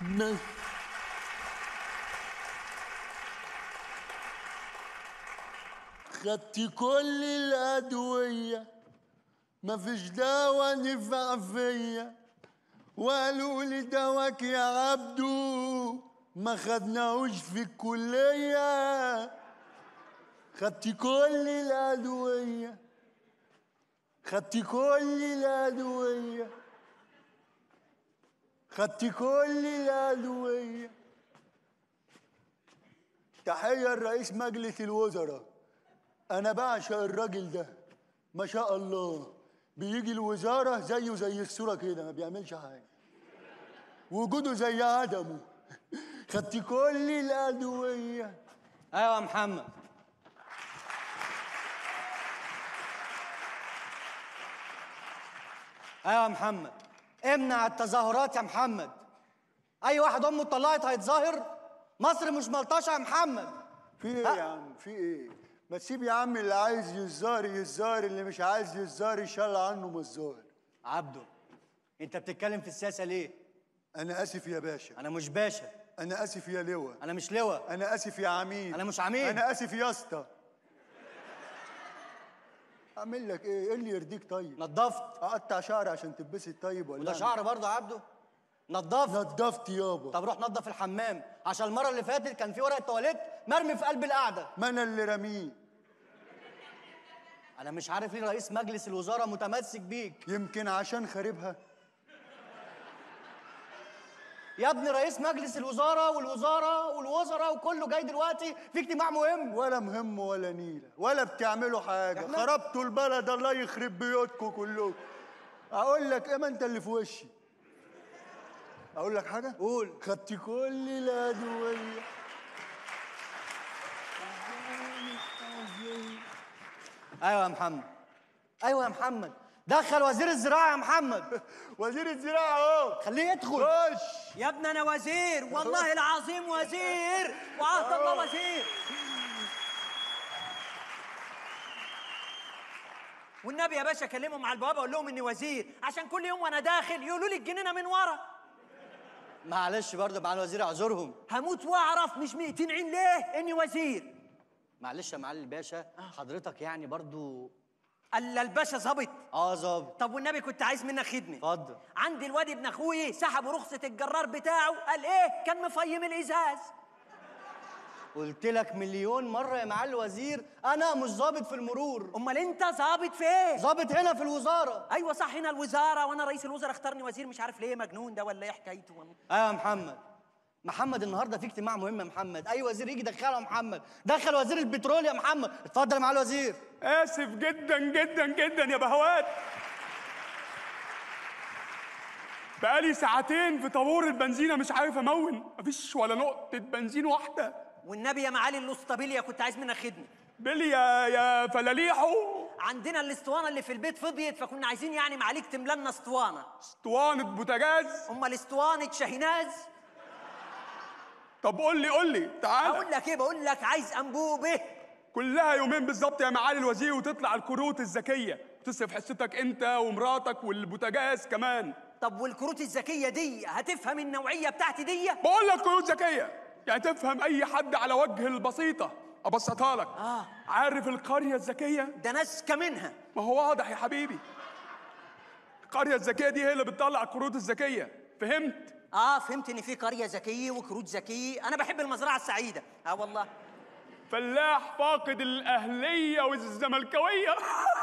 ن- خدت كل الأدوية مفيش دواء نفع فيا وقالوا لي دواك يا عبدو ما خدناهوش في الكلية خدت كل الأدوية خدت كل الأدوية خدت كل الأدوية تحية لرئيس مجلس الوزراء أنا بعشق الراجل ده ما شاء الله بيجي الوزارة زيه زي الصورة كده ما بيعملش حاجة وجوده زي عدمه خدت كل الأدوية ايوه يا محمد ايوه يا محمد امنع التظاهرات يا محمد اي واحد امه اتطلقت هيتظاهر مصر مش ملطشه يا محمد في ايه يا عم في ايه ما تسيب يا عم اللي عايز يزار يزار اللي مش عايز يزار يشال عنه من الزار عبده انت بتتكلم في السياسه ليه انا اسف يا باشا انا مش باشا انا اسف يا لواء انا مش لواء انا اسف يا عميد أنا مش عميد. انا اسف يا اسطى اعمل لك ايه ايه اللي يرضيك طيب نضفت اقطع شعري عشان تتبسط طيب ولا وده أعمل؟ شعر برضه يا عبده نضفت نضفت يابا طب روح نضف الحمام عشان المره اللي فاتت كان في ورقه تواليت مرمي في قلب القعده ما انا اللي رميه انا مش عارف ليه رئيس مجلس الوزراء متمسك بيك يمكن عشان خاربها يا ابني رئيس مجلس الوزراء والوزاره والوزراء وكله جاي دلوقتي في اجتماع مهم ولا مهم ولا نيله ولا بتعملوا حاجه إحنا- خربتوا البلد الله يخرب بيوتكم كلكم اقول لك ايه ما انت اللي في وشي اقول لك حاجه قول خدت كل الادويه ايوه يا محمد ايوه يا محمد دخل وزير الزراعه يا محمد وزير الزراعه اهو خليه يدخل خش يا ابني انا وزير والله العظيم وزير وعهد الله وزير والنبي يا باشا كلمهم على البوابه اقول لهم اني وزير عشان كل يوم وانا داخل يقولوا لي الجنينه من ورا معلش برضه مع الوزير اعذرهم هموت واعرف مش مقتين عين ليه اني وزير معلش يا معالي الباشا حضرتك يعني برضه الا الباشا ظابط اه ظابط طب والنبي كنت عايز منك خدمه اتفضل عندي الواد ابن اخوي سحبوا رخصه الجرار بتاعه قال ايه كان مفيم الازاز قلت لك مليون مره يا معالي الوزير انا مش ظابط في المرور امال انت ظابط فين ظابط هنا في الوزاره ايوه صح هنا الوزاره وانا رئيس الوزراء اختارني وزير مش عارف ليه مجنون ده ولا ايه حكايته ايوه يا محمد محمد النهارده في اجتماع مهم يا محمد اي وزير يجي دخله يا محمد دخل وزير البترول يا محمد اتفضل يا معالي الوزير آسف جدا جدا جدا يا بهوات بقالي ساعتين في طابور البنزينة مش عارف أمون مفيش ولا نقطة بنزين واحدة والنبي يا معالي الاسطبيليا كنت عايز منك خدمه بيلي يا يا فلاليحو عندنا الاسطوانه اللي في البيت فضيت فكنا عايزين يعني معاليك تملى لنا اسطوانه اسطوانة بوتاجاز امال اسطوانه شاهيناز طب قول لي قول لي تعالى اقول لك ايه بقول لك عايز انبوبه كلها يومين بالظبط يا معالي الوزير وتطلع الكروت الذكية تصرف حصتك انت ومراتك والبوتاجاز كمان طب والكروت الذكيه دي هتفهم النوعيه بتاعتي دي بقول لك كروت ذكية يعني تفهم أي حد على وجه البسيطة أبسطها لك آه. عارف القرية الذكية؟ ده ناسكه منها ما هو واضح يا حبيبي القرية الذكية دي هي اللي بتطلع الكروت الذكية فهمت؟ اه فهمت ان في قريه ذكيه وكروت ذكيه انا بحب المزرعه السعيده اه والله فلاح فاقد الأهلية والزملكاوية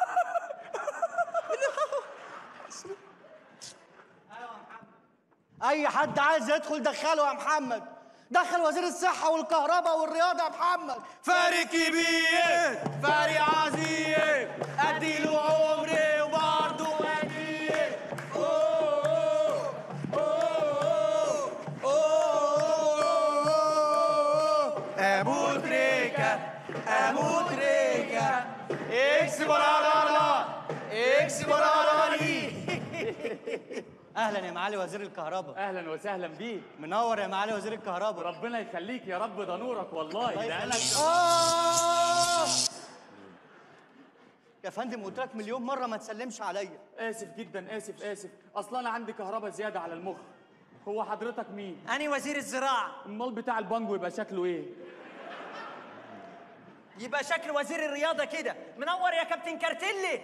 اي حد عايز يدخل دخله يا محمد دخل وزير الصحه والكهرباء والرياضه يا محمد فرق كبير فرق عظيم اديله عمري وبرضه قدير أوه، أوه، أوه، ابو تريكه ابو تريكه اكس برارارا اكس براراري اهلا يا معالي وزير الكهرباء اهلا وسهلا بيك منور يا معالي وزير الكهرباء ربنا يخليك يا رب ده نورك والله الله ده يخليك. أنا- آه! يا فندم قلت لك مليون مره ما تسلمش عليا اسف جدا اسف اسف اصلا انا عندي كهرباء زياده على المخ هو حضرتك مين أنا وزير الزراعة المال بتاع البانجو يبقى شكله ايه يبقى شكل وزير الرياضة كده منور يا كابتن كارتيلي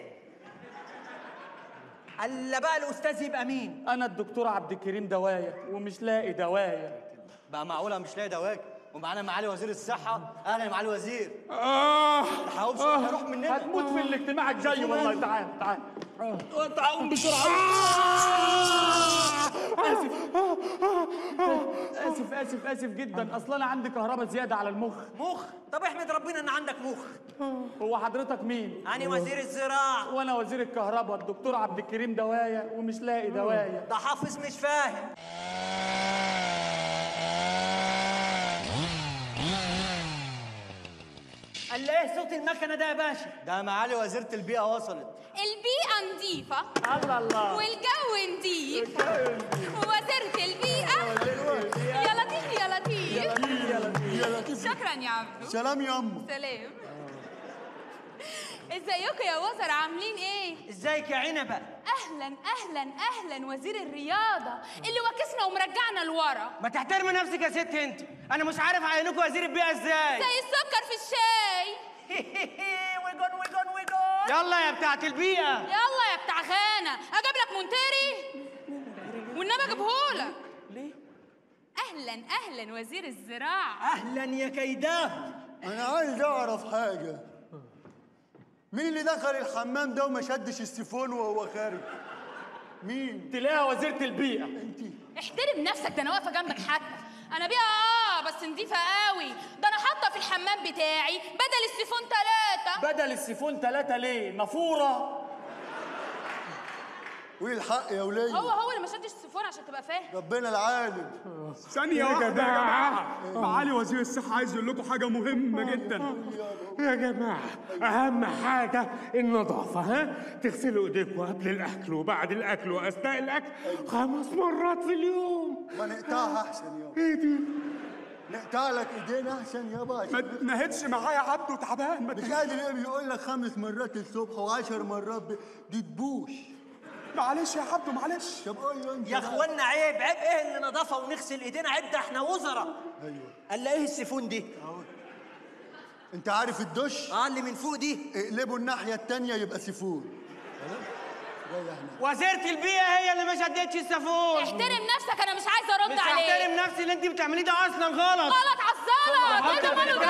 الا بقى الأستاذ يبقى مين انا الدكتور عبد الكريم دوايا ومش لاقي دوايا بقى معقوله مش لاقي دواك ومعانا معالي وزير الصحه اهلا يا معالي وزير آه هقوم هروح مننا هتموت في الاجتماع الجاي والله تعال تعال تعال بسرعه اسف اسف اسف اسف جدا اصل انا عندي كهرباء زياده على المخ مخ طب احمد ربنا ان عندك مخ هو حضرتك مين أنا وزير الزراعة وانا وزير الكهرباء الدكتور عبد الكريم دوايا ومش لاقي دوايا ده حافظ مش فاهم قال ايه صوت المكنه ده يا باشا ده معالي وزيرة البيئة وصلت البيئة نظيفة الله الله والجو نضيف ووزيرة البيئة يا لطيف يا لطيف يا لطيف شكرا يا عبدو سلام يا أمه سلام ازيكم يا وزراء عاملين ايه؟ ازيك يا عنبه اهلا اهلا اهلا وزير الرياضة اللي واكسنا ومرجعنا لورا ما تحترمي نفسك يا ست انت انا مش عارف اعينكم وزير البيئه ازاي زي السكر في الشاي ويجون ويجون ويجون يلا يا بتاعت البيئه يلا يا بتاع غانا اجيب لك مونتيري والنبي اجيبهولك ليه اهلا اهلا وزير الزراعة اهلا يا كيداه أنا عايز أعرف حاجة مين اللي دخل الحمام ده وما شدش السيفون وهو خارج؟ مين؟ تلاقيها وزيره البيئه أنت احترم نفسك ده انا واقفه جنبك حتى انا بيها اه بس نضيفه قوي ده انا حاطه في الحمام بتاعي بدل السيفون ثلاثة بدل السيفون ثلاثة ليه نافورة وإيه الحق يا ولية؟ هو هو اللي ما شدش السيفون عشان تبقى فاهم ربنا العالم ثانية واحدة يا جماعة معالي وزير الصحة عايز يقول لكم حاجة مهمة جدا يا جماعة أهم حاجة النظافة ها تغسلوا إيديكم قبل الأكل وبعد الأكل وأثناء الأكل خمس مرات في اليوم ما نقطعها أحسن يابا إيه دي؟ نقطع لك إيدينا أحسن يابا ما عشان تنهدش معايا عبده تعبان ما مش تنهدش. قادر إيه بيقول لك خمس مرات الصبح وعشر مرات ب... دي تبوش معلش يا عبده معلش طب قول له أنت يا بقى. اخوانا عيب عيب ايه اللي نظافه ونغسل ايدينا عيب ده احنا وزراء أيوه قال ايه السيفون دي أنت عارف الدش؟ اه اللي من فوق دي اقلبه الناحية التانية يبقى سيفون خلاص؟ ريحنا وزيره البيئه هي اللي ما شدتش السافون احترم نفسك انا مش عايزه ارد مش عليك هحترم نفسي اللي انت بتعمليه ده اصلا غلط غلط عالزلط ايه ده ماله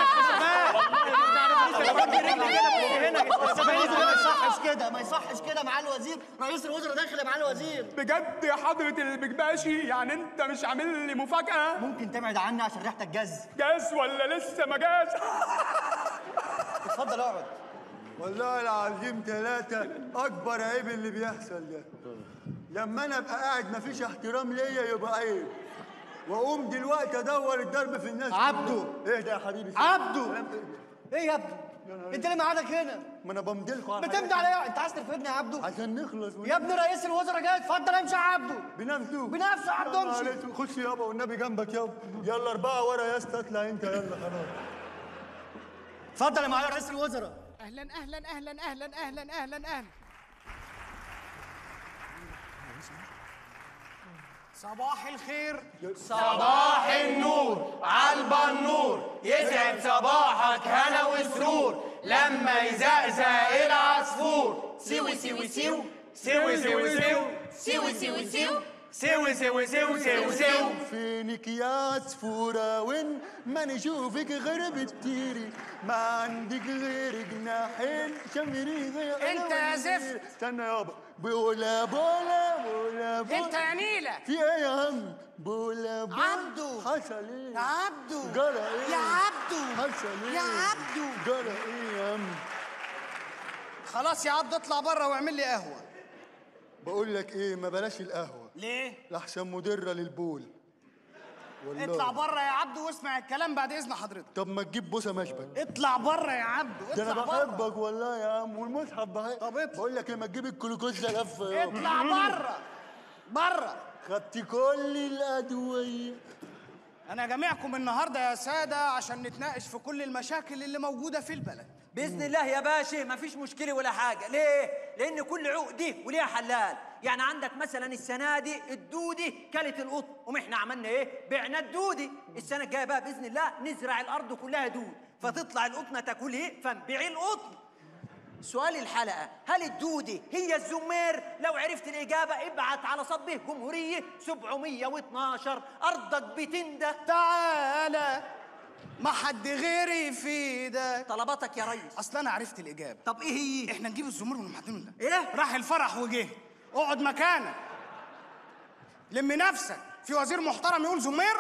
ده ما يصحش كده ما يصحش كده معالي الوزير رئيس الوزراء داخل يا معالي الوزير بجد يا حضرة البكباشي يعني انت مش عامل لي مفاجأة ممكن تبعد عني عشان ريحتك جز جاز ولا لسه ما جاز اتفضل اقعد والله العظيم ثلاثة أكبر عيب اللي بيحصل ده لما أنا أبقى قاعد مفيش احترام ليا يبقى عيب وأقوم دلوقتي أدور الضرب في الناس عبده. إيه ده يا حبيبي عبده. كلام إيه؟ ايه يا ابني انت اللي معادك هنا ما أنا بمضيلكوا على بتمضي حاجات عليا انت عايز ترفدني يا عبده عشان نخلص يا ابني رئيس الوزراء جاي اتفضل امشي يا عبده بنفسه بنفسه يا عبده امشي معلش، خش يابا والنبي جنبك يابا يلا أربعة ورا يا اسطى اطلع أنت يلا خلاص اتفضل يا معالي رئيس الوزراء اهلا اهلا اهلا اهلا اهلا اهلا اهلا صباح الخير صباح النور عالبا النور يسعد صباحك هنا وسرور لما يزقزق العصفور سوي سوي سيو سوي سوي سيو سيوي سيوي سيو سوي سوي سيو سيو سيو فينك يا عصفورة وين ما نشوفك غير بتطيري ما عندك غير جناحين شمري غير انت يا زفت. استنى يابا بولا بولا بولا بولا انت يا نيلة في ايه يا عم بولا بولا عبده. حصل ايه يا عبده جرى ايه يا عبده حصل ايه يا عبده جرى ايه يا عم خلاص يا عبده اطلع بره واعمل لي قهوة بقول لك ايه ما بلاش القهوة ليه؟ لحسن مدرة للبول والله اطلع بره يا عبده واسمع الكلام بعد اذن حضرتك طب ما تجيب بوسة مشبك اطلع بره يا عبده ده انا اطلع بره بحبك والله يا عم والمصحف بحبك طب اطلع. بقول لك ايه ما تجيب الجلوكوز ده لفه يابا اطلع بره بره خدت كل الادويه انا جامعكم النهارده يا ساده عشان نتناقش في كل المشاكل اللي موجوده في البلد باذن الله يا باشا مفيش مشكله ولا حاجه ليه لان كل عقده وليها حلال يعني عندك مثلا السنه دي الدودي كلت القطن وإحنا عملنا ايه بعنا الدودي السنه الجايه بقى باذن الله نزرع الارض كلها دود فتطلع القطنه تاكل ايه فنبيع القطن سؤال الحلقة هل الدودة هي الزمير؟ لو عرفت الإجابة ابعت على صبه جمهورية 712 أرضك بتنده تعالى ما حد غيري يفيدك طلباتك يا ريس اصل انا عرفت الاجابه طب إيه هي؟ احنا نجيب الزمر والمحدون ده إيه؟ راح الفرح وجه اقعد مكانك لم نفسك في وزير محترم يقول زمير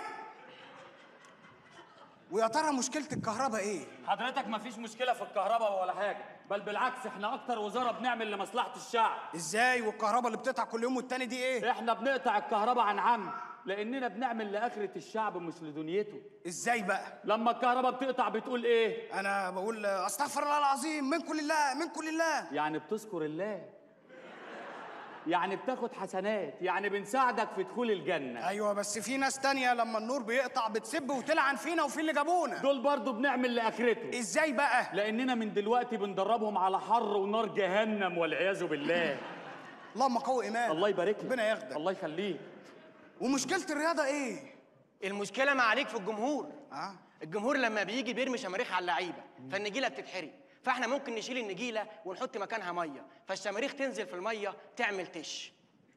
ويا ترى مشكله الكهرباء ايه حضرتك مفيش مشكله في الكهرباء ولا حاجه بل بالعكس احنا اكتر وزاره بنعمل لمصلحه الشعب ازاي والكهرباء اللي بتقطع كل يوم والتاني دي ايه احنا بنقطع الكهرباء عن عمد لاننا بنعمل لاخره الشعب مش لدنيته ازاي بقى لما الكهرباء بتقطع بتقول ايه انا بقول استغفر الله العظيم منكم لله منكم لله يعني بتذكر الله يعني بتاخد حسنات يعني بنساعدك في دخول الجنه ايوه بس في ناس تانية لما النور بيقطع بتسب وتلعن فينا وفي اللي جابونا دول برضو بنعمل لاخرته ازاي بقى لاننا من دلوقتي بندربهم على حر ونار جهنم والعياذ بالله اللهم قوي ايمان الله يبارك لك ربنا ياخدك الله يخليك ومشكله الرياضه ايه المشكله ما عليك في الجمهور اه الجمهور لما بيجي بيرمي شماريخ على اللعيبه فالنجيله بتتحرق فاحنا ممكن نشيل النجيله ونحط مكانها ميه فالشماريخ تنزل في الميه تعمل تش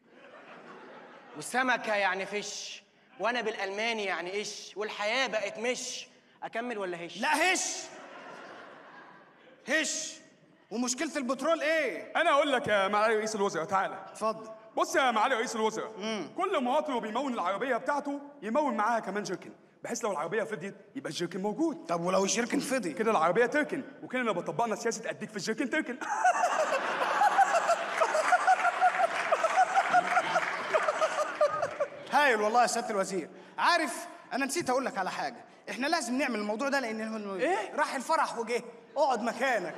والسمكه يعني فش وانا بالالماني يعني ايش والحياه بقت مش اكمل ولا هش لا هش هش ومشكله البترول ايه انا اقول لك يا معالي رئيس الوزراء تعالى اتفضل بص يا معالي رئيس الوزراء كل مواطن وبيمون العربيه بتاعته يمون معاها كمان جيركن بحيث لو العربيه فضيت يبقى الجيركن موجود طب ولو الشركه فضي كده العربيه تركن وكده لو طبقنا سياسه اديك في الجيركن تركن هايل والله يا سياده الوزير عارف انا نسيت اقول لك على حاجه احنا لازم نعمل الموضوع ده لان ايه راح الفرح وجه اقعد مكانك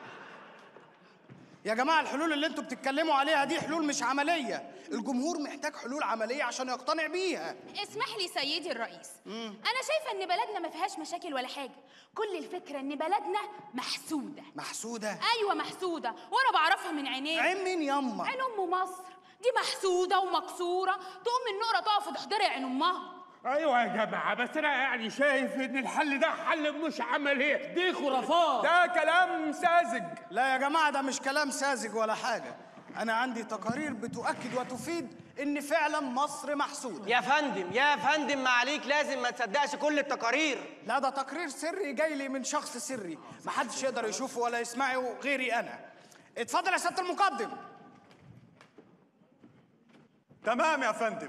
يا جماعه الحلول اللي انتوا بتتكلموا عليها دي حلول مش عمليه الجمهور محتاج حلول عمليه عشان يقتنع بيها اسمح لي سيدي الرئيس انا شايفه ان بلدنا ما فيهاش مشاكل ولا حاجه كل الفكره ان بلدنا محسوده محسوده ايوه محسوده وانا بعرفها من عينيه عين مين ياما عين ام مصر دي محسوده ومكسوره تقوم من نقره تقف وتحضري عين امها ايوه يا جماعه بس انا يعني شايف ان الحل ده حل مش عملي دي خرافات ده كلام ساذج لا يا جماعه ده مش كلام ساذج ولا حاجه انا عندي تقارير بتؤكد وتفيد ان فعلا مصر محسوده يا فندم يا فندم ما عليك لازم ما تصدقش كل التقارير لا ده تقرير سري جاي لي من شخص سري محدش يقدر يشوفه ولا يسمعه غيري انا اتفضل يا سياده المقدم تمام يا فندم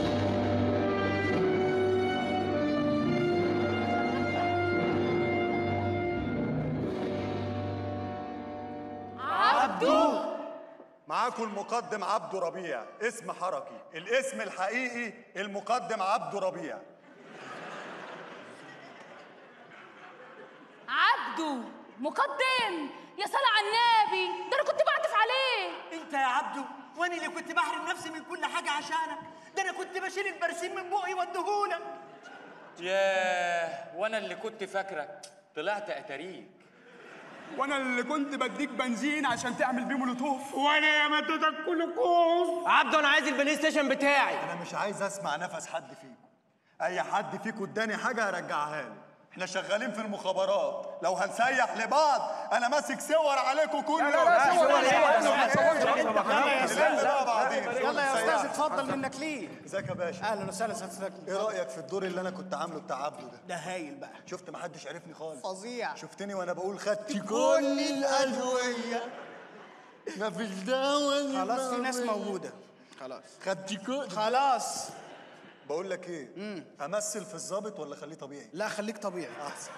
عبدو معاكم المقدم عبده ربيع اسم حركي الاسم الحقيقي المقدم عبده ربيع عبدو مقدم يا صلاة على النبي ده انا كنت بعطف عليه أنت يا عبدو وأنا اللي كنت بحرم نفسي من كل حاجة عشانك ده أنا كنت بشيل البرسيم من بقي واديهولك ياه وانا اللي كنت فاكرك طلعت اتاريك وانا اللي كنت بديك بنزين عشان تعمل بيه مولوتوف وانا يا مدودك كلكم عبده انا عايز البلاي ستيشن بتاعي انا مش عايز اسمع نفس حد فيكم اي حد فيكم اداني حاجه هرجعها له احنا شغالين في المخابرات لو هنسيح لبعض انا ماسك صور عليكم كله لا، لا، صور إيه؟ يلا يا استاذ بقى بعضين يلا يا استاذ اتفضل منك ليه ازيك يا باشا اهلا وسهلا استاذ ايه رايك في الدور اللي انا كنت عامله بتاع عبده ده ده هايل بقى شفت محدش عرفني خالص فظيع شفتني وانا بقول خدت كل الادويه مفيش دواء خلاص في ناس موجوده خلاص خدت كل خلاص بقول لك ايه امثل في الظابط ولا خليه طبيعي لا خليك طبيعي احسن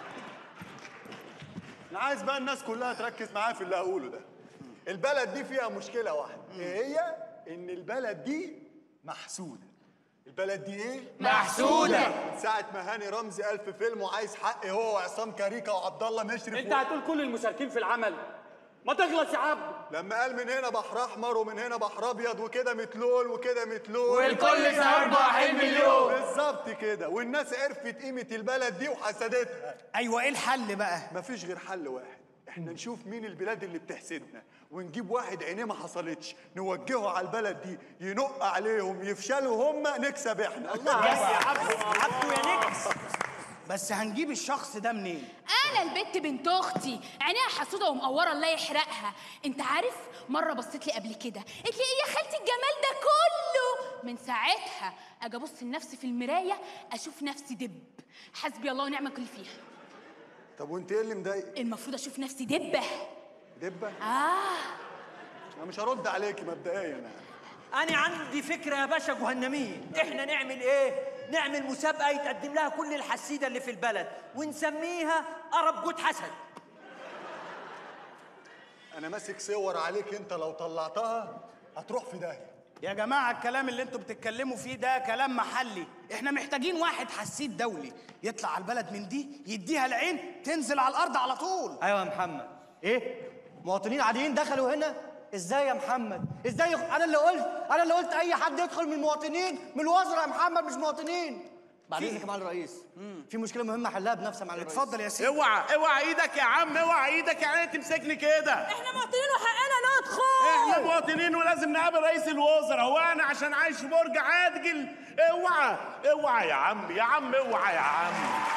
انا عايز بقى الناس كلها تركز معايا في اللي هقوله ده البلد دي فيها مشكله واحده ايه هي ان البلد دي محسوده البلد دي ايه محسودة. من ساعه ما هاني رمزي الف فيلم وعايز حق هو وعصام كاريكا وعبد الله مشرف انت و... هتقول كل المشاركين في العمل ما تخلص يا عبد لما قال من هنا بحر احمر ومن هنا بحر ابيض وكده متلول وكده متلول والكل سهر بحر مليون بالظبط كده والناس عرفت قيمه البلد دي وحسدتها ايوه ايه الحل بقى مفيش غير حل واحد احنا نشوف مين البلاد اللي بتحسدنا ونجيب واحد عينيه ما حصلتش نوجهه على البلد دي ينق عليهم يفشلوا هم نكسب احنا عبده يا نكس بس هنجيب الشخص ده منين انا البت بنت اختي عينيها حسوده ومقوره الله يحرقها انت عارف مره بصيت لي قبل كده قالت لي ايه يا خالتي الجمال ده كله من ساعتها اجي ابص لنفسي في المرايه اشوف نفسي دب حسبي الله ونعم الكل فيها طب وانت ايه اللي مضايق المفروض اشوف نفسي دبه دبه اه انا مش هرد عليكي مبدئيا انا عندي فكره يا باشا جهنميين احنا نعمل ايه نعمل مسابقه يتقدم لها كل الحسيده اللي في البلد ونسميها قرب جود حسد انا ماسك صور عليك انت لو طلعتها هتروح في داهيه يا جماعة الكلام اللي انتوا بتتكلموا فيه ده كلام محلي احنا محتاجين واحد حسيد دولي يطلع على البلد من دي يديها العين تنزل على الارض على طول ايوه يا محمد ايه مواطنين عاديين دخلوا هنا ازاي يا محمد ازاي يخ... انا اللي قلت انا اللي قلت اي حد يدخل من المواطنين من الوزراء يا محمد مش مواطنين بعد اذنك يا معالي الرئيس في مشكله مهمه حلها بنفسي يا معالي الرئيس اتفضل يا سيدي اوعى اوعى ايدك يا عم اوعى ايدك يعني تمسكني كده احنا مواطنين وحقنا ندخل احنا مواطنين ولازم نقابل رئيس الوزراء هو انا عشان عايش في برج عادل اوعى اوعى يا عم يا عم اوعى يا عم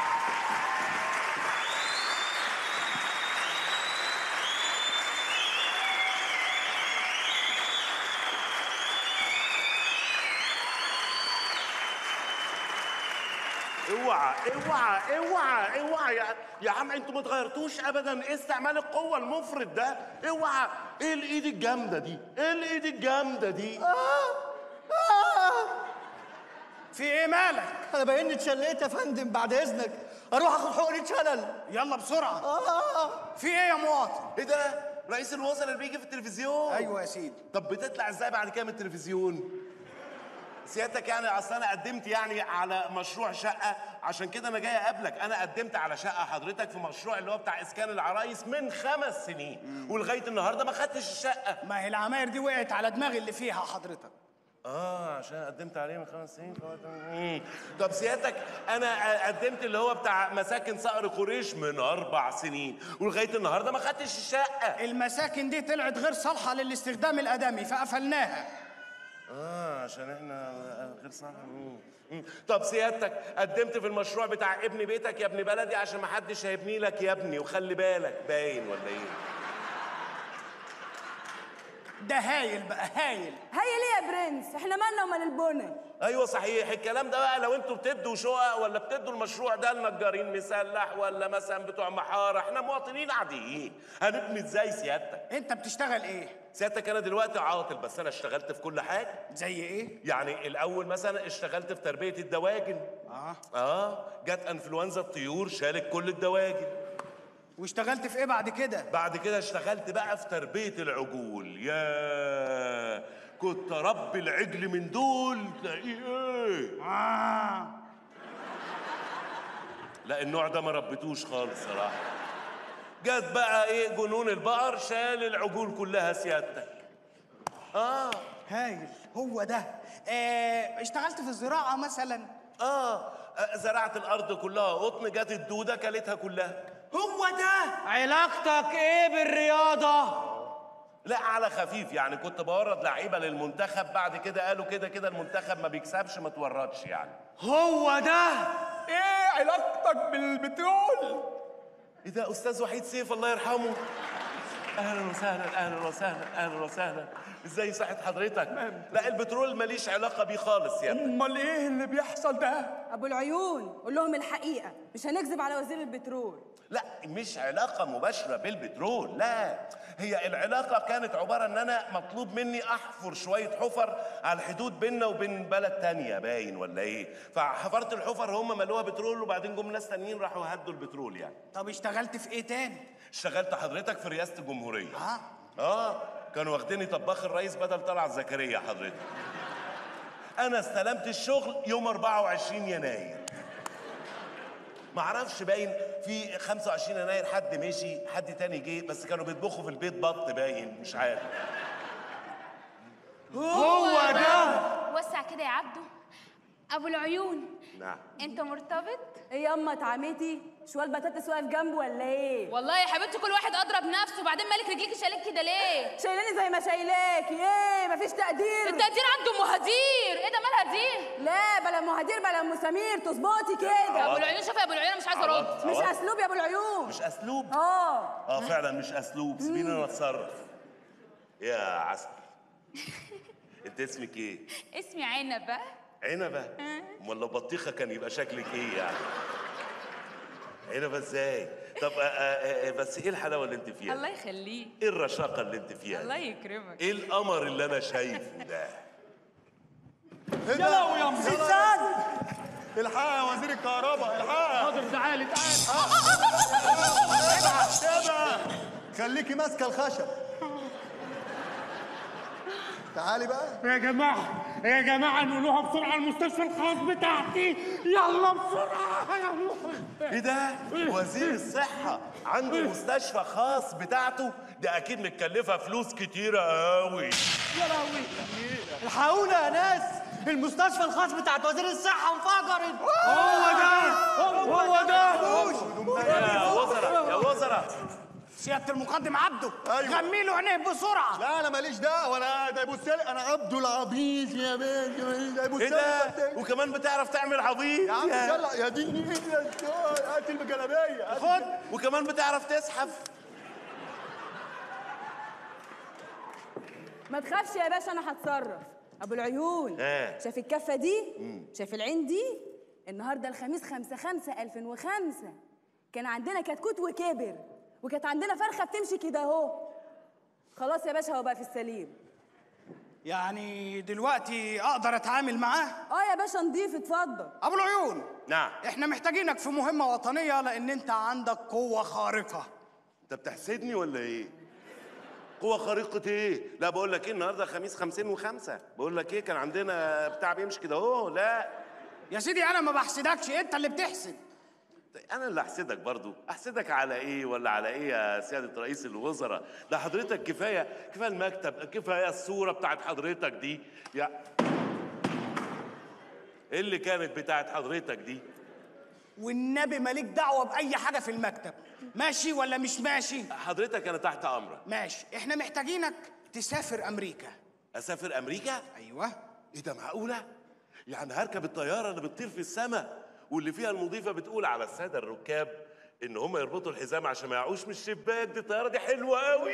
اوعى اوعى اوعى اوعى يا, يا عم انتوا ما اتغيرتوش ابدا ايه استعمال القوه المفرط ده اوعى ايه الايد الجامده دي ايه الايد الجامده دي في ايه مالك انا باين لي اتشليت يا فندم بعد اذنك اروح اخد حقنه شلل يلا بسرعة آه. في ايه يا مواطن ايه ده رئيس الوزراء اللي بيجي في التلفزيون ايوه يا سيدي طب بتطلع ازاي بعد كده من التلفزيون سيادتك يعني اصل انا قدمت يعني على مشروع شقه عشان كده انا جاي اقابلك انا قدمت على شقه حضرتك في مشروع اللي هو بتاع اسكان العرايس من خمس سنين ولغايه النهارده ما خدتش الشقه ما هي العماير دي وقعت على دماغي اللي فيها حضرتك اه عشان قدمت عليه من خمس سنين فهو- مم. طب سيادتك انا قدمت اللي هو بتاع مساكن صقر قريش من اربع سنين ولغايه النهارده ما خدتش الشقه المساكن دي طلعت غير صالحة للاستخدام الآدمي فقفلناها اه عشان احنا غير صح مم. مم. طب سيادتك قدمت في المشروع بتاع ابن بيتك يا ابن بلدي عشان ما حدش هيبني لك يا ابني وخلي بالك باين ولا ايه ده هايل بقى هايل هي ليه يا برنس احنا مالنا ومال البنى ايوه صحيح الكلام ده بقى لو انتوا بتدوا شقق ولا بتدوا المشروع ده لنجارين مسلح ولا مثلا بتوع محاره احنا مواطنين عاديين هنبني ازاي سيادتك انت بتشتغل ايه سيادتك انا دلوقتي عاطل بس انا اشتغلت في كل حاجه زي ايه يعني الاول مثلا اشتغلت في تربيه الدواجن اه اه جت انفلونزا الطيور شالت كل الدواجن واشتغلت في ايه بعد كده بعد كده اشتغلت بقى في تربيه العجول يا كنت ربي العجل من دول تلاقيه ايه اه لا النوع ده ما ربيتوش خالص صراحه جت بقى ايه جنون البقر شال العجول كلها سيادتك اه هايل هو ده آه اشتغلت في الزراعة مثلا اه زرعت الارض كلها قطن جت الدوده كلتها كلها هو ده علاقتك ايه بالرياضه لا على خفيف يعني كنت بورد لعيبه للمنتخب بعد كده قالوا كده كده المنتخب ما بيكسبش ما توردش يعني هو ده ايه علاقتك بالبترول ايه ده استاذ وحيد سيف الله يرحمه اهلا وسهلا اهلا وسهلا اهلا وسهلا ازاي صحه حضرتك لا البترول ماليش علاقه بيه خالص يا ابني امال ايه اللي بيحصل ده ابو العيون قول لهم الحقيقه مش هنكذب على وزير البترول لا مش علاقة مباشرة بالبترول لا هي العلاقة كانت عبارة ان انا مطلوب مني احفر شوية حفر على الحدود بيننا وبين بلد تانية باين ولا ايه فحفرت الحفر هم ملوها بترول وبعدين جم ناس تانيين راحوا هدوا البترول يعني طب اشتغلت في ايه تاني اشتغلت حضرتك في رئاسة الجمهورية اه اه كانوا واخديني طباخ الرئيس بدل طلعت زكريا حضرتك انا استلمت الشغل يوم 24 يناير معرفش باين في 25 يناير حد مشي حد تاني جه بس كانوا بيطبخوا في البيت بط باين مش عارف هو ده وسع كده يا عبده ابو العيون نعم انت مرتبط ايه ياما اتعميتي شوال بطاطس واقف جنبه ولا ايه والله يا حبيبتي كل واحد اضرب نفسه وبعدين مالك رجليكي شالك كده ليه شايلاني زي ما شايلاكي ايه مفيش تقدير التقدير عنده مهادير ايه ده مالها دي لا بلا مهادير بلا ام سمير تظبطي كده ابو العيون شوفي يا ابو العيون أنا مش عايزه ارد مش اسلوب يا ابو العيون مش اسلوب اه اه فعلا مش اسلوب سيبيني انا اتصرف يا عسل انت اسمك ايه اسمي عنبه عنبه امال لو بطيخه كان يبقى شكلك ايه يعني عنبه ازاي طب آه آه آه بس ايه الحلاوه اللي انت فيها الله يخليك ايه الرشاقه اللي انت فيها الله دي؟ يكرمك ايه القمر اللي انا شايفه ده يلا ويا مزيد سعد الحق يا وزير الكهرباء الحق حاضر تعالي تعالي ابعد خليكي ماسكه الخشب تعالي بقى يا جماعة يا جماعة نقولوها بسرعة المستشفى الخاص بتاعتي يلا بسرعة يلا ايه ده وزير الصحه عنده مستشفى خاص بتاعته ده اكيد متكلفه فلوس كتيره قوي يا لهوي الحقونا يا ناس المستشفى الخاص بتاعت وزير الصحة انفجرت هو ده هو ده يا وزراء يا وزراء سيادة المقدم عبده أيوة. غمي له عينيه بسرعة لا انا ماليش دعوه انا ده يبص لي انا عبده العبيط يا بنت ده يبص ايه لي ده وكمان بتعرف تعمل عبيط يا عم يلا يا ديني ايه هات الجلابيه خد وكمان بتعرف تزحف ما تخافش يا باشا انا هتصرف ابو العيون ها. شايف الكفه دي شايف العين دي النهارده الخميس 5 5 2005 كان عندنا كتكوت وكبر وكانت عندنا فرخه بتمشي كده اهو خلاص يا باشا هو بقى في السليم يعني دلوقتي اقدر اتعامل معاه اه يا باشا نضيف اتفضل ابو العيون نعم احنا محتاجينك في مهمة وطنية لان انت عندك قوة خارقة انت بتحسدني ولا ايه قوة خارقة ايه؟ لا بقول لك ايه النهارده خميس 50 و5 بقول لك ايه كان عندنا بتاع بيمشي كده اهو لا يا سيدي انا ما بحسدكش انت اللي بتحسد انا اللي احسدك برضو احسدك على ايه ولا على ايه يا سياده رئيس الوزراء ده حضرتك كفايه كفايه المكتب كفايه الصوره بتاعت حضرتك دي يا ايه اللي كانت بتاعت حضرتك دي والنبي مالك دعوة بأي حاجة في المكتب ماشي ولا مش ماشي حضرتك انا تحت امرك ماشي احنا محتاجينك تسافر امريكا اسافر امريكا ايوه ايه ده معقوله يعني هركب الطياره اللي بتطير في السماء واللي فيها المضيفه بتقول على الساده الركاب ان هم يربطوا الحزام عشان ما يقعوش من الشباك دي الطياره دي حلوه قوي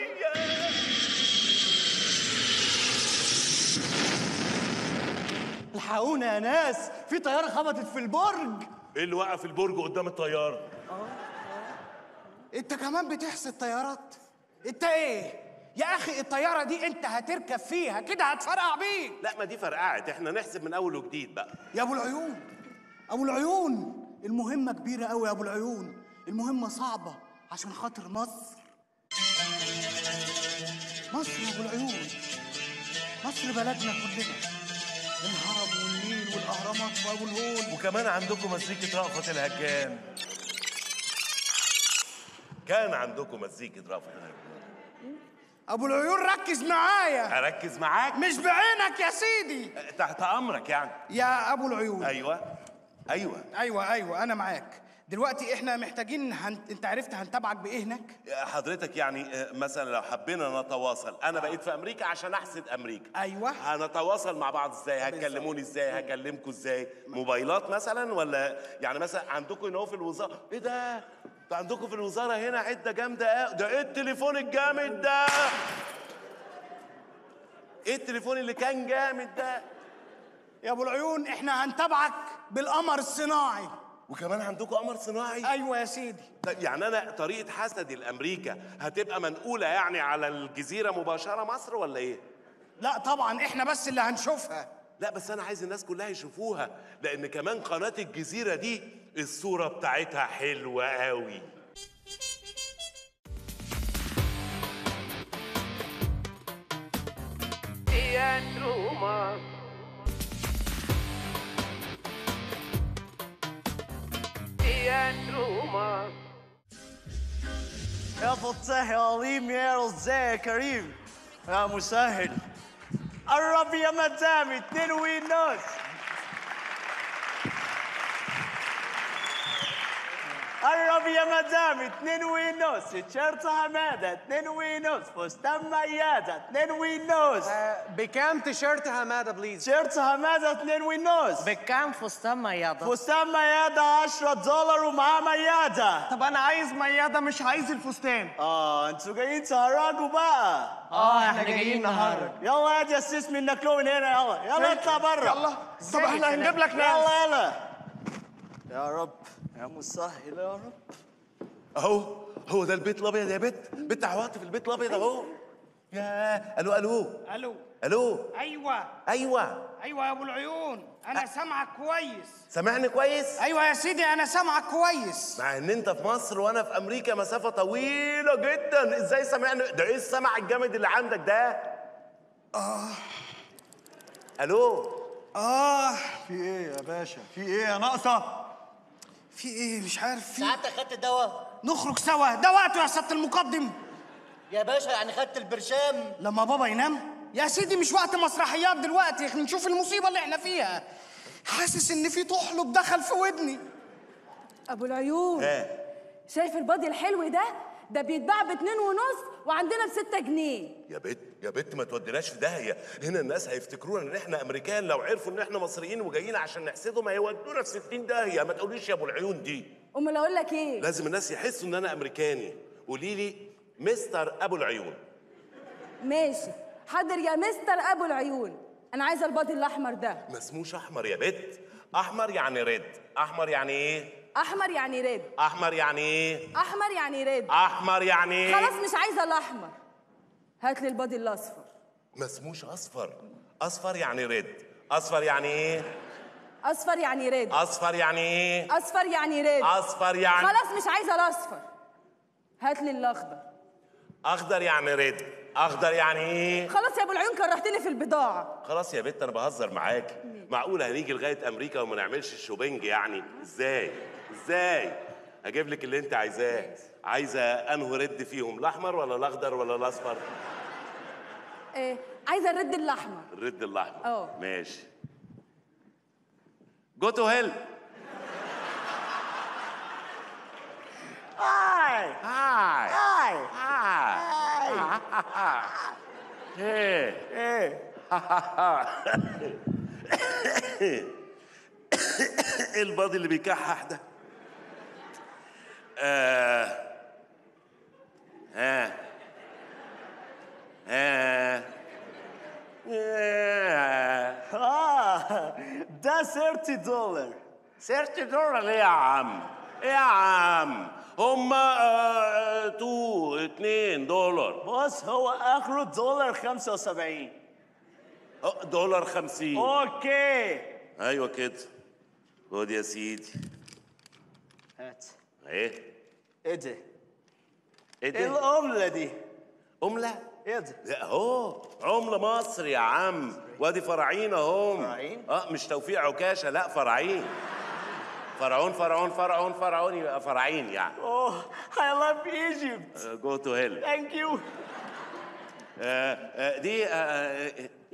الحقونا يا ناس في طيارة خبطت في البرج ايه اللي وقع في البرج قدام الطياره انت كمان بتحسد طيارات انت ايه يا اخي الطيارة دي انت هتركب فيها كده هتفرقع بيك لا ما دي فرقعت احنا نحسب من اول وجديد بقى يا ابو العيون ابو العيون المهمة كبيرة قوي يا ابو العيون المهمة صعبة عشان خاطر مصر مصر يا ابو العيون مصر بلدنا كلنا الهرم والنيل والاهرامات وابو الهول وكمان عندكم مزيكة رأفت الهجان كان عندكم مزيكة رأفت الهجان ابو العيون ركز معايا اركز معاك مش بعينك يا سيدي تحت امرك يعني يا ابو العيون ايوه ايوه ايوه ايوه انا معاك دلوقتي احنا محتاجين هن... انت عرفت هنتابعك بايه هناك حضرتك يعني آه، مثلا لو حبينا نتواصل انا بقيت في امريكا عشان احسد امريكا ايوه هنتواصل مع بعض ازاي هتكلموني ازاي هكلمكم ازاي موبايلات مثلا ولا يعني مثلا عندكم هنا في الوزاره ايه ده ده عندكم في الوزاره هنا عده جامده قوي ده ايه التليفون الجامد ده ايه التليفون اللي كان جامد ده يا ابو العيون احنا هنتابعك بالقمر الصناعي وكمان عندكم قمر صناعي ايوه يا سيدي طيب يعني انا طريقه حسدي لامريكا هتبقى منقوله يعني على الجزيره مباشره مصر ولا ايه لا طبعا احنا بس اللي هنشوفها لا بس انا عايز الناس كلها يشوفوها لان كمان قناه الجزيره دي الصوره بتاعتها حلوه قوي يا فتاح يا عظيم يا رزاق يا كريم يا مسهل قرب يا مدام اتنين والناس قرب يا مدام اتنين ونص تيشيرت حماده اتنين ونص فستان ميادة اتنين ونص بكام تيشيرت حماده بليز تيشيرت حماده اتنين ونص بكام فستان مياده فستان ميادة 10 دولار ومعاه ميادة طب انا عايز مياده مش عايز الفستان اه انتوا جايين تهرجوا بقى اه احنا جايين نهرج يلا يا سيس منك له من هنا يلا يلا اطلع بره يلا. طب احنا هنجيب لك ناس. يلا يلا يا رب يا مسهل يا رب اهو هو ده البيت الابيض يا بت بت عواطف البيت الابيض اهو يا الو الو الو الو ايوه ايوه ايوه يا ابو العيون انا سامعك كويس سامعني كويس ايوه يا سيدي انا سامعك كويس مع ان انت في مصر وانا في امريكا مسافه طويله جدا ازاي سامعني ده ايه السمع الجامد اللي عندك ده اه الو اه في ايه يا باشا في ايه يا ناقصه في ايه مش عارف في ساعتك خدت الدواء نخرج سوا ده وقته يا سياده المقدم يا باشا يعني خدت البرشام لما بابا ينام يا سيدي مش وقت مسرحيات دلوقتي احنا نشوف المصيبه اللي احنا فيها حاسس ان في طحلب دخل في ودني ابو العيون شايف البادي الحلو ده ده بيتباع باتنين ونص وعندنا بستة جنيه يا بت يا بت ما توديناش في داهيه هنا الناس هيفتكرونا ان احنا امريكان لو عرفوا ان احنا مصريين وجايين عشان نحسدهم هيودونا في 60 داهيه ما تقوليش يا ابو العيون دي امال اقول لك ايه لازم الناس يحسوا ان انا امريكاني قولي لي مستر ابو العيون ماشي حاضر يا مستر ابو العيون انا عايزه البادي الاحمر ده ما اسموش احمر يا بت احمر يعني ريد احمر يعني ايه احمر يعني ريد احمر يعني ايه احمر يعني ريد احمر يعني ايه خلاص مش عايزه الاحمر هات لي البادي الاصفر ما اسموش اصفر اصفر يعني ريد اصفر يعني ايه اصفر يعني ريد اصفر يعني ايه اصفر يعني ريد اصفر يعني خلاص مش عايزه الاصفر هات لي الاخضر اخضر يعني ريد اخضر يعني ايه خلاص يا ابو العيون كرهتني في البضاعه خلاص يا بت انا بهزر معاكي معقول هنيجي لغايه امريكا وما نعملش الشوبينج يعني ازاي ازاي اجيب لك اللي انت عايزاه عايزه انه رد فيهم الاحمر ولا الاخضر ولا الاصفر إيه عايزه الرد الاحمر الرد الاحمر اه. ماشي جو تو هيل هاي هاي هاي هاي ايه ايه ايه الباضي اللي بيكحح ده آه. ها ها ياه. اه ده 30 دولار 30 دولار ليه يا عم؟ ايه يا عم؟ هما آه تو اتنين دولار بص هو اخره دولار 75 آه، دولار خمسين اوكي ايوه كده خد يا سيدي هات ايه ايه ده؟ ايه ايه ده؟ العملة دي؟ عملة؟ ايه ده؟ لا اهو عملة مصر يا عم وادي فرعين اهم فرعين؟ اه مش توفيق عكاشة لا فرعين فرعون فرعون فرعون فرعون يبقى فرعين يعني اوه I love Egypt جو تو هيل thank you دي آه، آه،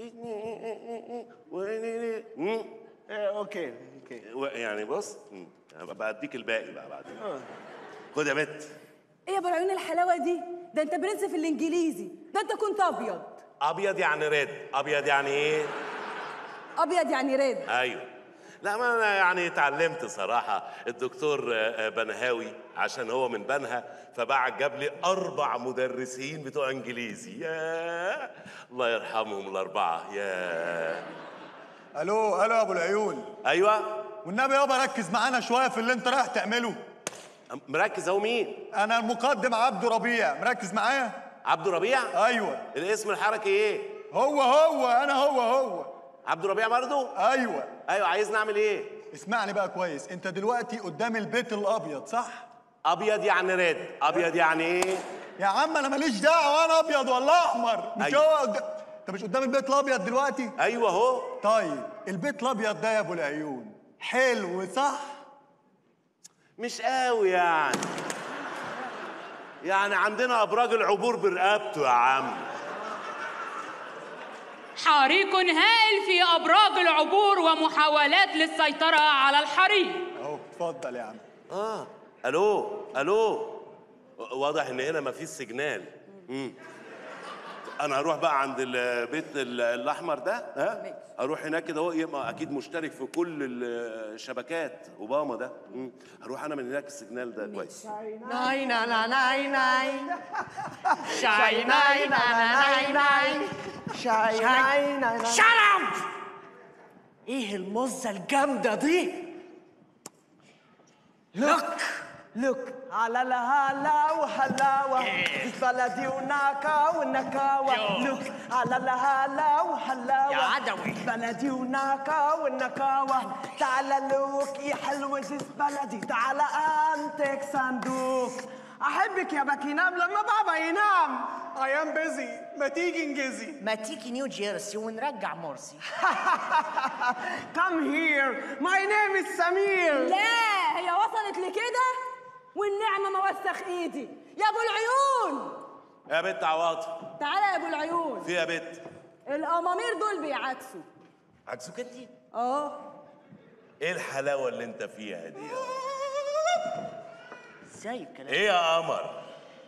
مم. إيه، اوكي اوكي و- يعني بص مم. هبقى اديك الباقي بقى بعدين خد يا بت ايه يا ابو العيون الحلاوه دي ده انت برنس في الانجليزي ده انت كنت ابيض ابيض يعني ريد ابيض يعني ايه ابيض يعني ريد ايوه لا ما انا يعني اتعلمت صراحه الدكتور آه، آه، بنهاوي عشان هو من بنها فبعت جاب لي اربع مدرسين بتوع انجليزي يا الله يرحمهم الاربعه يا الو الو يا ابو العيون ايوه والنبي يابا ركز معانا شويه في اللي انت رايح تعمله مركز اهو مين انا المقدم عبده ربيع مركز معايا عبد ربيع ايوه الاسم الحركي ايه هو هو انا هو هو عبد ربيع برضه ايوه ايوه عايز نعمل ايه اسمعني بقى كويس انت دلوقتي قدام البيت الابيض صح ابيض يعني ريد ابيض يعني ايه يا عم انا ماليش دعوه انا ابيض ولا احمر مش أيوة. هو قد- انت مش قدام البيت الابيض دلوقتي ايوه اهو طيب البيت الابيض ده يا ابو العيون حلو صح مش قوي يعني يعني عندنا ابراج العبور برقبته يا عم حريق هائل في أبراج العبور ومحاولات للسيطرة على الحريق اهو اتفضل يا عم اه الو الو واضح ان هنا مفيش سيجنال مم. انا هروح بقى عند البيت ال- الاحمر ده ها اروح هناك كده هو يبقى اكيد مشترك في كل الشبكات اوباما ده مم. هروح انا من هناك السيجنال ده كويس ناي نا نا ناي ناي شاي ناي نا نا ناي ناي شاي ناي نا نا شرب ايه المزه الجامده دي لوك لوك على الهلا وهلاوة بلدي وناكا ونكاوة لوك على الهلا وهلاوة يا عدوي. بلدي وناكا ونكاوة تعال لوك يا حلوة جيز بلدي تعال انتك صندوق احبك يا باكينام لما بابا ينام I am busy ما تيجي انجزي ما تيجي نيو جيرسي ونرجع مرسي Come here my name is سمير لا هي وصلت لكده والنعمة ما وسخ ايدي يا ابو العيون يا بنت عواطف تعالى يا ابو العيون في يا بنت الامامير دول بيعكسوا عكسوك انت اه ايه الحلاوه اللي انت فيها دي ازاي الكلام ايه يا قمر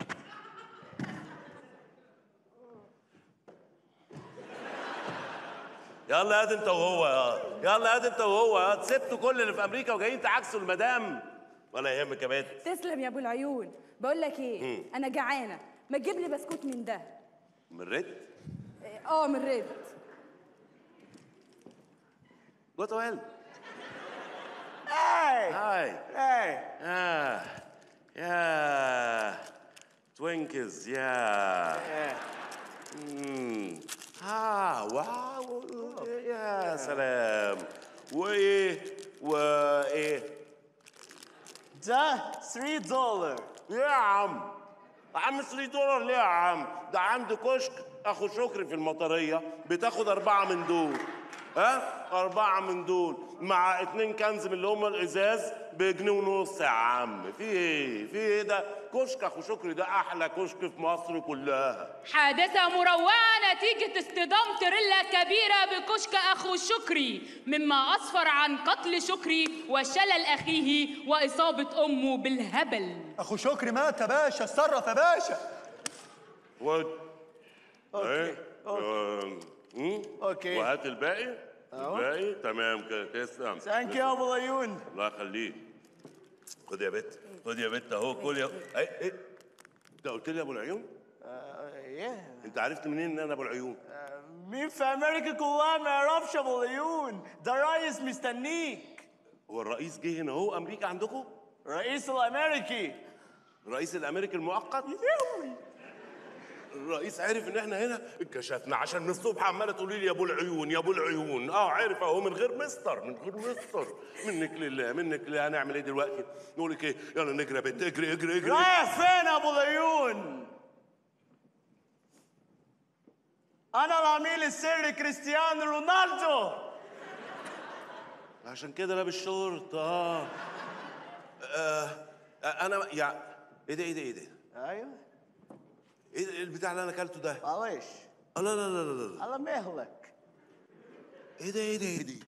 يلا هات انت وهو يا يلا هات انت وهو يا سبتوا كل اللي في امريكا وجايين تعكسوا المدام ولا يهمك يا بنت تسلم يا ابو العيون بقول لك ايه مم. انا جعانه ما تجيب لي بسكوت من ده من ريد اه من ريد جو تو هيل Hey! هاي Hey! يا يا توينكز يا مم. اه واو يا سلام وايه وايه ده 3 دولار يا عم يا عم 3 دولار ليه يا عم ده عندي كشك اخو شكري في المطريه بتاخد اربعه من دول ها اربعه من دول مع اتنين كنز من اللي هم الازاز بجنيه ونص يا عم في ايه في ايه ده كشك اخو شكري ده احلى كشك في مصر كلها حادثة مروعة نتيجة اصطدام تريلا كبيرة بكشك أخو شكري مما أسفر عن قتل شكري وشلل أخيه وإصابة أمه بالهبل اخو شكري مات يا باشا اتصرف يا باشا ود ايه آم، مم؟ أوكي. وهات الباقي الباقي تمام كده تسلم ثانك يو ابو العيون الله يخليك خد يا بت خد يا بت اهو كل يا ايه ايه انت قلت لي ابو العيون ايه انت عرفت منين ان انا ابو العيون مين في امريكا كلها ما يعرفش ابو العيون ده رئيس مستنيك هو الرئيس جه هنا اهو امريكا عندكم رئيس الامريكي الرئيس الامريكي المؤقت الرئيس عرف ان احنا هنا اتكشفنا عشان من الصبح عماله تقولي لي يا ابو العيون يا ابو العيون اه عارف اهو من غير مستر من غير مستر منك لله منك لله هنعمل ايه دلوقتي نقول لك ايه يلا نجري يا بنت اجري اجري اجري رايح فين يا ابو العيون انا العميل السري كريستيانو رونالدو عشان كده لابس شورت اه آه، آه، انا يعني ايه ده ايه ده ايه ده ايوه ايه ده البتاع اللي انا اكلته ده معلش لا لا لا لا لا على مهلك ايه ده ايه ده ايه ده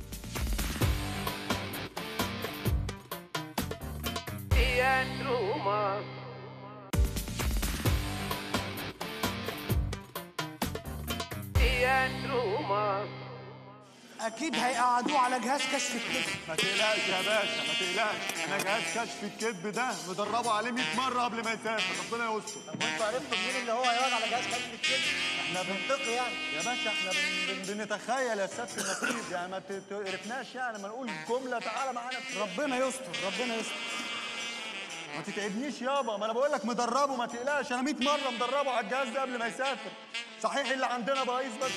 اكيد هيقعدوه على جهاز كشف الكذب ما تقلقش يا باشا ما تقلقش انا جهاز كشف الكذب ده مدربه عليه 100 مره قبل ما يسافر ربنا يستر وانتوا عرفتوا منين اللي هو هيقعد على جهاز كشف الكذب احنا منطقي يعني يا باشا احنا بن بن بنتخيل يا سياده النقيب يعني ما ت- تعرفناش يعني ما نقول جمله تعالى معانا ربنا يستر ربنا يستر ما تتعبنيش يابا ما انا بقول لك مدربه ما تقلقش انا 100 مره مدربه على الجهاز ده قبل ما يسافر صحيح اللي عندنا بايظ بس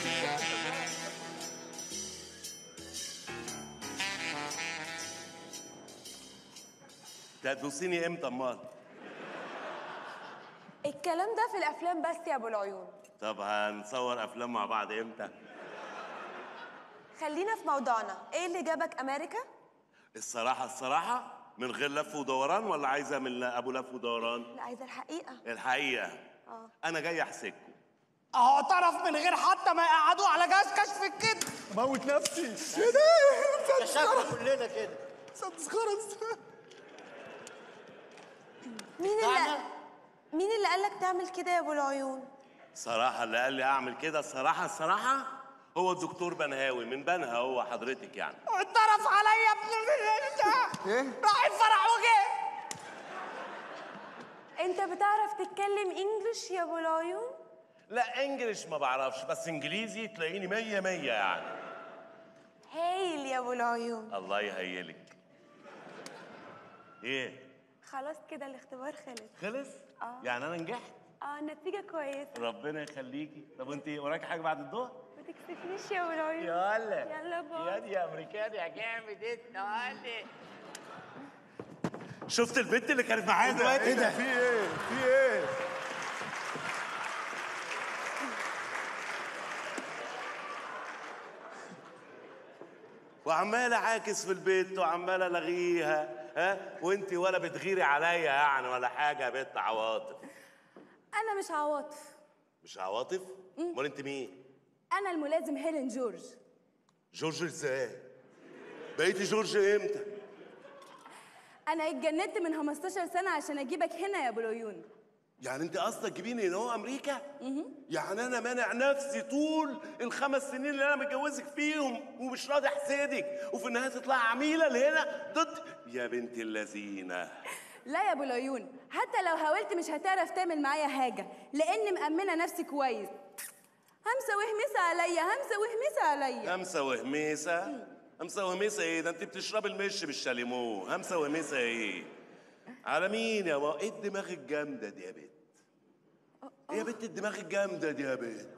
انت هتبصيني امتى امال الكلام ده في الافلام بس يا ابو العيون طب هنصور افلام مع بعض امتى خلينا في موضوعنا ايه اللي جابك امريكا الصراحه الصراحه من غير لف ودوران ولا عايزه من ابو لف ودوران لا عايزه الحقيقه الحقيقه اه انا جاي احسدكم اهو اعترف من غير حتى ما يقعدوه على جهاز كشف الكذب موت نفسي ايه ده شكله كلنا كده مسدس خرز مين اللي مين اللي قالك تعمل كده يا ابو العيون صراحة اللي قال لي أعمل كده الصراحة الصراحة هو الدكتور بنهاوي من بنها هو حضرتك يعني اتطرف عليا ابن ال- ايه راح الفرح وجه انت بتعرف تتكلم انجلش يا ابو العيون لا انجلش ما بعرفش بس انجليزي تلاقيني مية مية يعني هايل يا ابو العيون الله يهيلك ايه خلاص كده الاختبار خلص خلص اه يعني انا نجحت اه نتيجة كويسة ربنا يخليكي طب انت وراكي حاجه بعد الظهر ما تكسفنيش يا ابو العيون يلا يلا باي يا دي يا امريكاني يا جامد انت يلا شفت البنت اللي كانت معايا دلوقتي ايه ده في ايه في ايه وعمال اعاكس في البيت وعمال الغيها ها وانت ولا بتغيري عليا يعني ولا حاجه يا بنت عواطف انا مش عواطف مش عواطف امال انت مين انا الملازم هيلين جورج جورج ازاي بقيتي جورج امتى انا اتجندت من 15 سنه عشان اجيبك هنا يا ابو العيون يعني انت قصدك تجيبيني هنا هو امريكا يعني انا مانع نفسي طول الخمس سنين اللي انا متجوزك فيهم ومش راضي احسدك وفي النهايه تطلع عميله لهنا ضد يا بنت اللذينه لا يا ابو العيون حتى لو حاولت مش هتعرف تعمل معايا حاجه لاني مأمنه نفسي كويس همسه وهمسه عليا همسه وهمسه عليا همسه وهميسه همسه وهميسه ايه ده انت بتشربي المش بالشاليمو همسه وهميسه ايه على مين يا ما ايه الدماغ الجامده دي يا بنت ايه يا بنت الدماغ الجامده دي يا بنت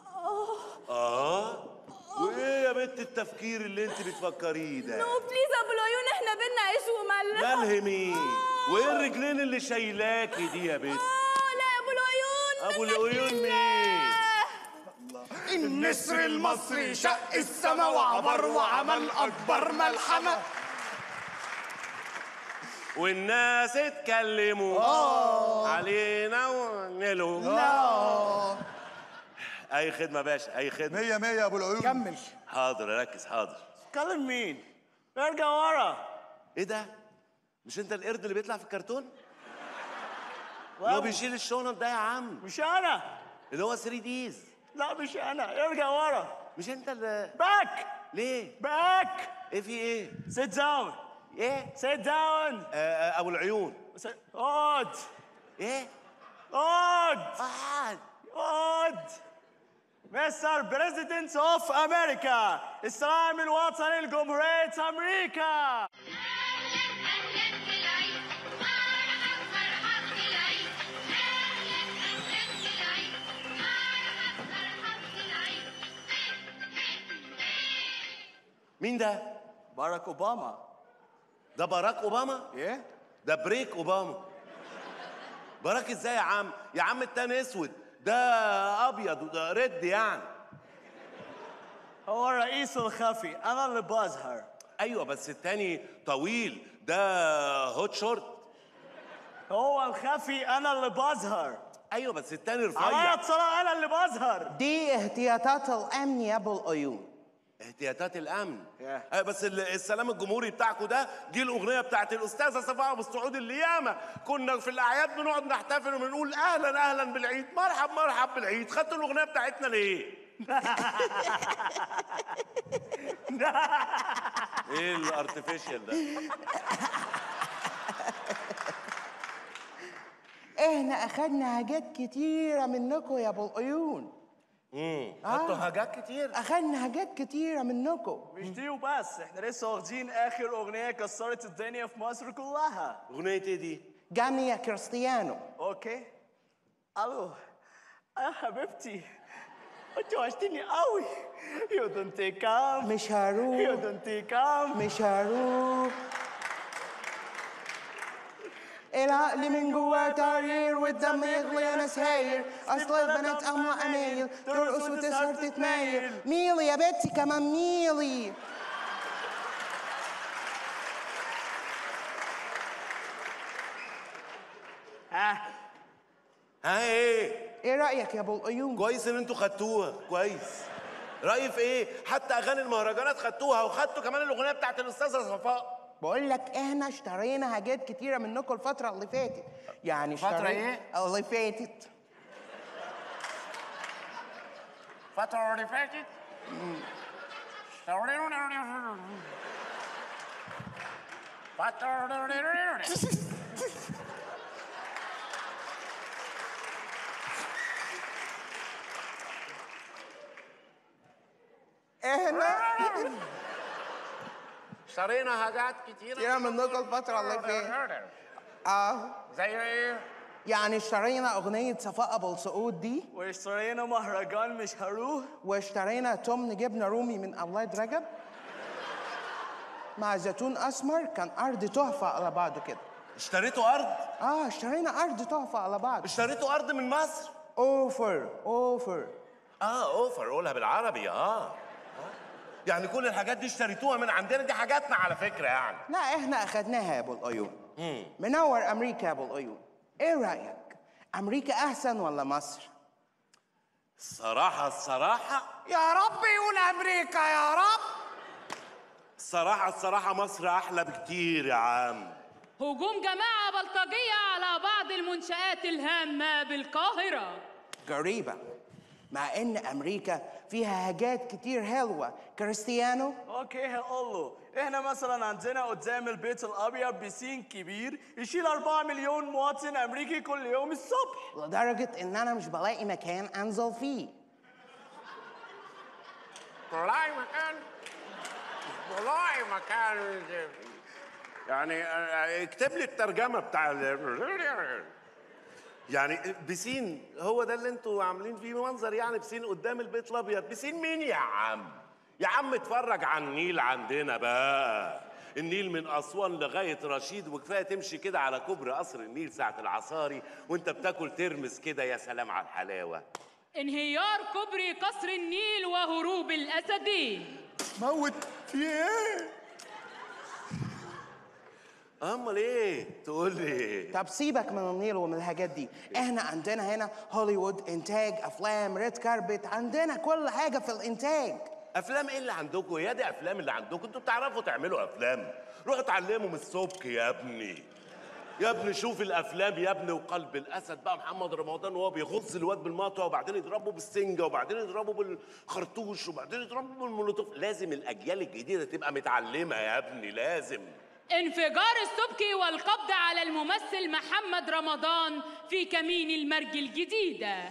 اه وايه يا بنت التفكير اللي انت بتفكريه ده نو بليز يا ابو العيون احنا بينا عيش وملح ماله مين وايه الرجلين اللي شايلاكي دي يا بنت اه لا يا ابو العيون ابو منك العيون لله. مين النسر المصري شق السما وعبر وعمل اكبر ملحمه والناس اتكلموا آه. علينا ونلوم لا اي خدمه يا باشا اي خدمه مية مية يا ابو العيون كمل حاضر ركز حاضر كلم مين؟ ارجع ورا ايه ده مش انت القرد اللي بيطلع في الكرتون اللي هو بيشيل الشنط ده يا عم مش انا اللي هو 3 ديز لا مش انا ارجع ورا مش انت اللي باك ليه باك ايه في ايه سيت داون ايه سيت داون آه آه، ابو العيون اقعد ايه اقعد اقعد اقعد مستر بريزيدنت اوف امريكا السلام الوطني لجمهورية امريكا مين ده باراك اوباما ده باراك اوباما ايه ده بريك اوباما باراك ازاي يا عم يا عم التاني اسود ده ابيض وده رد يعني هو الرئيس الخفي انا اللي بظهر ايوه بس التاني طويل ده هوت شورت هو الخفي انا اللي بظهر ايوه بس التاني عليا رفيع الصلاة انا اللي بظهر دي احتياطات الامن يا ابو العيون احتياطات الامن Yeah. أيوة بس ال- السلام الجمهوري بتاعكم ده دي الاغنيه بتاعت الاستاذه صفاء ابو السعود اللي ياما كنا في الاعياد بنقعد نحتفل وبنقول اهلا اهلا بالعيد مرحب مرحب بالعيد خدتوا الاغنيه بتاعتنا ليه ايه الارتفيشال ده احنا اخدنا حاجات كتيرة منكم يا ابو العيون امم خدتوا حاجات كتير اخدنا حاجات كتيرة منكم مش دي وبس احنا لسه واخدين اخر اغنيه كسرت الدنيا في مصر كلها اغنيه ايه دي جامي يا كريستيانو اوكي الو يا حبيبتي انت وحشتني قوي يو دونت كام مش هروح يو دونت كام مش هروح العقل من جواه تعرير والدم يغلي انا ساير اصل البنات اما امايل ترقص وتسهر تتمايل ميلي يا بنتي كمان ميلي ها ها ايه ايه رايك يا ابو العيون كويس ان انتوا خدتوها كويس رايي في ايه حتى اغاني المهرجانات خدتوها وخدتوا كمان الاغنيه بتاعت الاستاذه صفاء بقول لك احنا اشترينا حاجات كتيره منكم الفتره اللي فاتت يعني فترة اشترينا- إيه؟ اللي فاتت الفترة اللي فاتت احنا اشترينا حاجات كتيرة كتيره منكم الفتره اللي فاتت اه زي ايه؟ يعني اشترينا اغنيه صفاء ابو السعود دي واشترينا مهرجان مش هروح واشترينا تمن جبنه رومي من اولاد رجب مع زيتون اسمر كان ارض تحفه على بعضه كده اشتريتوا ارض؟ اه اشترينا ارض تحفه على بعض اشتريتوا ارض من مصر؟ اوفر اوفر اه اوفر قولها بالعربي اه آه. يعني كل الحاجات دي اشتريتوها من عندنا دي حاجاتنا على فكرة يعني لا احنا اخدناها يا ابو العيون مم. منور امريكا يا ابو العيون ايه رايك امريكا احسن ولا مصر الصراحة الصراحة يا رب يقول امريكا يا رب الصراحة الصراحة مصر أحلى بكتير يا عم هجوم جماعة بلطجية على بعض المنشآت الهامة بالقاهرة غريبه مع ان امريكا فيها حاجات كتير حلوه كريستيانو اوكي هقول له احنا مثلا عندنا قدام البيت الابيض بسين كبير يشيل 4 مليون مواطن امريكي كل يوم الصبح لدرجه ان انا مش بلاقي مكان انزل فيه والله مكان والله مكان يعني آه، اكتب لي الترجمة بتاع ال- يعني بسين هو ده اللي انتوا عاملين فيه منظر يعني بسين قدام البيت الابيض بسين مين يا عم يا عم اتفرج على النيل عندنا بقى النيل من اسوان لغايه رشيد وكفايه تمشي كده على كوبري قصر النيل ساعه العصاري وانت بتاكل ترمس كده يا سلام على الحلاوه انهيار كوبري قصر النيل وهروب الأسدين موت في ايه امال ايه تقول لي طب سيبك من النيل ومن الحاجات دي احنا عندنا هنا هوليوود انتاج افلام ريد كاربت عندنا كل حاجه في الانتاج افلام ايه اللي عندكم يا دي افلام اللي عندكم انتوا بتعرفوا تعملوا افلام روحوا اتعلموا من السبك يا ابني يا ابني شوف الافلام يا ابني وقلب الاسد بقى محمد رمضان وهو بيغز الواد بالمطوه وبعدين يضربه بالسنجه وبعدين يضربه بالخرطوش وبعدين يضربه بالمولوتوف لازم الاجيال الجديده تبقى متعلمه يا ابني لازم انفجار السبكي والقبض على الممثل محمد رمضان في كمين المرج الجديدة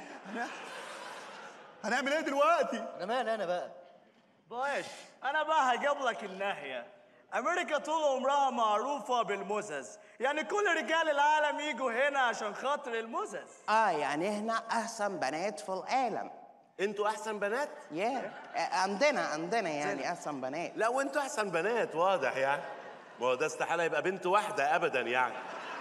هنعمل ايه دلوقتي انا مالي انا بقى باش انا بقى هجيب لك الناحيه امريكا طول عمرها معروفه بالمزز يعني كل رجال العالم يجوا هنا عشان خاطر المزز اه يعني احنا احسن بنات في العالم انتوا احسن بنات يا عندنا عندنا يعني احسن بنات لا وانتوا احسن بنات واضح يعني ما هو ده استحاله يبقى بنت واحده ابدا يعني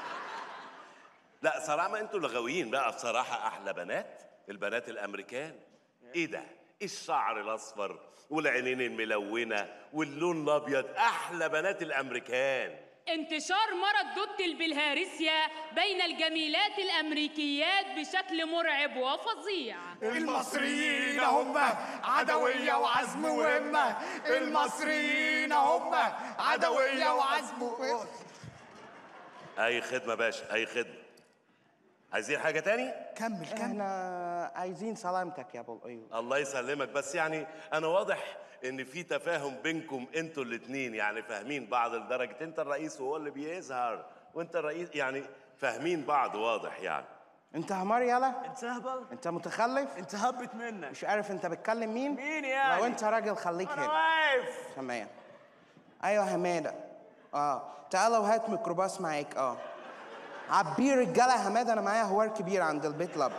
لا صراحه ما انتوا اللي غاويين بقى بصراحه احلى بنات البنات الامريكان ايه ده إيه الشعر الاصفر والعينين الملونه واللون الابيض احلى بنات الامريكان انتشار مرض دوت البلهارسيا بين الجميلات الأمريكيات بشكل مرعب وفظيع المصريين هم عدوية وعزم وهمة المصريين هم عدوية وعزم وهمة اي خدمه باشا اي خدمه عايزين حاجه تاني كمل كمل احنا عايزين سلامتك يا ابو القيود الله يسلمك بس يعني انا واضح ان في تفاهم بينكم انتوا الاتنين يعني فاهمين بعض لدرجه انت الرئيس وهو اللي بيظهر وانت الرئيس يعني فاهمين بعض واضح يعني انت همار يلا انت هبل انت متخلف انت هبت منك مش عارف انت بتكلم مين مين يعني؟ لو انت راجل خليك انا هنا واقف تمام ايوه حماده اه تعالى وهات ميكروباص معاك اه عبيه رجاله يا حماده انا معايا هوار كبير عند البيت لب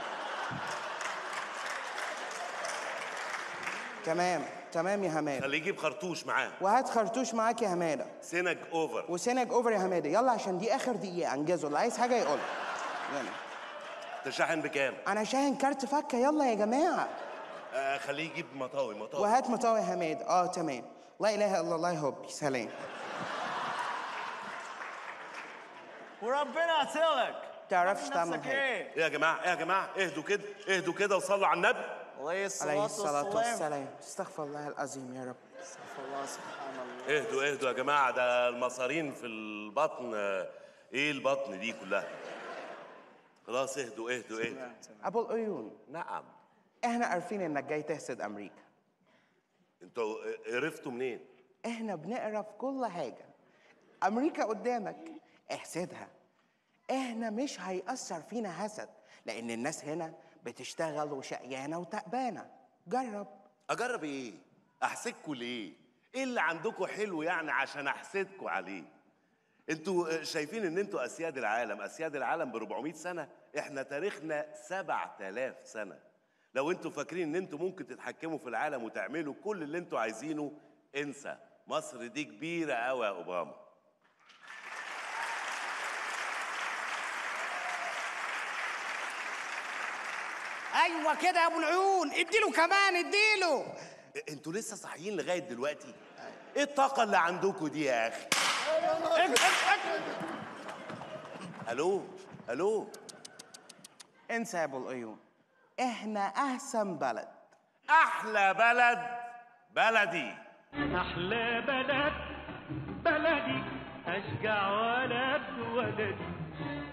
تمام تمام يا حماده خليه يجيب خرطوش معاه وهات خرطوش معاك يا حماده سنج اوفر وسنج اوفر يا حماده يلا عشان دي اخر دقيقه انجزوا اللي عايز حاجه يقول يلا تشحن بكام؟ انا شاهن كارت فكه يلا يا جماعه آه خليه يجيب مطاوي مطاوي وهات مطاوي يا حماد اه تمام لا اله الا الله يا هوبي سلام وربنا يعطيلك تعرفش عامل تعمل نفسك حاجة. ايه ايه يا جماعه ايه يا جماعه اهدوا كده اهدوا كده وصلوا على النبي عليه عليه الصلاه والسلام استغفر الله العظيم يا رب استغفر الله سبحان الله اهدوا اهدوا يا جماعه ده المصارين في البطن آه، ايه البطن دي كلها خلاص اهدوا اهدوا اهدوا ابو العيون نعم احنا عارفين انك جاي تحسد امريكا انتوا عرفتوا منين احنا بنقرا في كل حاجه امريكا قدامك احسدها احنا مش هيأثر فينا حسد لان الناس هنا بتشتغل وشقيانه وتعبانه جرب اجرب ايه احسدكوا ليه ايه اللي عندكم حلو يعني عشان احسدكوا عليه انتوا شايفين ان انتوا اسياد العالم اسياد العالم ب 400 سنه احنا تاريخنا 7000 سنه لو انتوا فاكرين ان انتوا ممكن تتحكموا في العالم وتعملوا كل اللي انتوا عايزينه انسى مصر دي كبيره قوي يا اوباما ايوه كده يا ابو العيون اديله كمان اديله انتوا لسه صاحيين لغايه دلوقتي ايه الطاقه اللي عندكم دي يا اخي الو الو انسى يا ابو العيون احنا احسن بلد احلى بلد بلدي أحلى بلد بلدي أشجع ولد ولدي